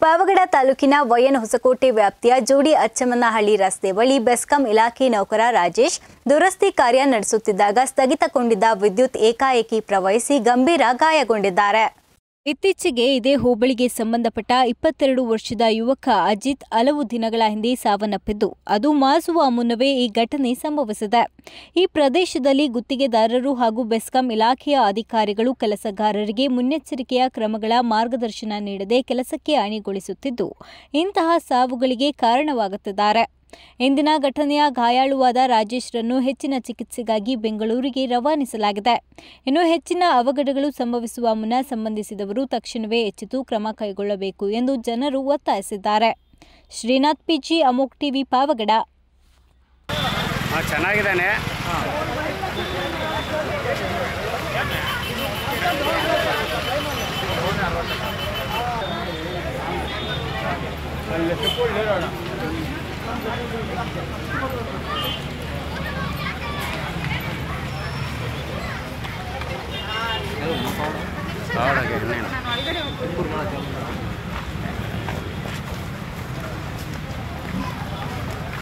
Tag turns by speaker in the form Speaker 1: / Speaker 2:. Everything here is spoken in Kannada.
Speaker 1: ಪಾವಗಡ ತಾಲೂಕಿನ ವಯನ ಹೊಸಕೋಟೆ ವ್ಯಾಪ್ತಿಯ ಜೋಡಿ ಅಚ್ಚಮ್ಮನಹಳ್ಳಿ ರಸ್ತೆ ಬಳಿ ಬೆಸ್ಕಾಂ ಇಲಾಖೆ ನೌಕರ ರಾಜೇಶ್ ದುರಸ್ತಿ ಕಾರ್ಯ ನಡೆಸುತ್ತಿದ್ದಾಗ ಸ್ಥಗಿತಗೊಂಡಿದ್ದ ವಿದ್ಯುತ್ ಏಕಾಏಕಿ ಪ್ರವಹಿಸಿ ಗಂಭೀರ ಗಾಯಗೊಂಡಿದ್ದಾರೆ ಇತ್ತೀಚೆಗೆ ಇದೇ ಹೋಬಳಿಗೆ ಸಂಬಂಧಪಟ್ಟ ಇಪ್ಪತ್ತೆರಡು ವರ್ಷದ ಯುವಕ ಅಜಿತ್ ಹಲವು ದಿನಗಳ ಹಿಂದೆ ಸಾವನ್ನಪ್ಪಿದ್ದು ಅದು ಮಾಸುವ ಮುನ್ನವೇ ಈ ಘಟನೆ ಸಂಭವಿಸಿದೆ ಈ ಪ್ರದೇಶದಲ್ಲಿ ಗುತ್ತಿಗೆದಾರರು ಹಾಗೂ ಬೆಸ್ಕಾಂ ಇಲಾಖೆಯ ಅಧಿಕಾರಿಗಳು ಕೆಲಸಗಾರರಿಗೆ ಮುನ್ನೆಚ್ಚರಿಕೆಯ ಕ್ರಮಗಳ ಮಾರ್ಗದರ್ಶನ ನೀಡದೆ ಕೆಲಸಕ್ಕೆ ಅಣಿಗೊಳಿಸುತ್ತಿದ್ದು ಇಂತಹ ಸಾವುಗಳಿಗೆ ಕಾರಣವಾಗುತ್ತಿದ್ದಾರೆ ಇಂದಿನ ಘಟನೆಯ ಗಾಯಾಳುವಾದ ರಾಜೇಶ್ರನ್ನು ಹೆಚ್ಚಿನ ಚಿಕಿತ್ಸೆಗಾಗಿ ಬೆಂಗಳೂರಿಗೆ ರವಾನಿಸಲಾಗಿದೆ ಇನ್ನು ಹೆಚ್ಚಿನ ಅವಘಡಗಳು ಸಂಭವಿಸುವ ಮುನ್ನ ಸಂಬಂಧಿಸಿದವರು ತಕ್ಷಣವೇ ಎಚ್ಚೆತ್ತು ಕ್ರಮ ಕೈಗೊಳ್ಳಬೇಕು ಎಂದು ಜನರು ಒತ್ತಾಯಿಸಿದ್ದಾರೆ ಶ್ರೀನಾಥ್ ಪಿಜಿ ಅಮೋಕ್ ಟಿವಿ ಪಾವಗಡ
Speaker 2: ಹಾಂ ಚೆನ್ನಾಗಿದ್ದಾನೆ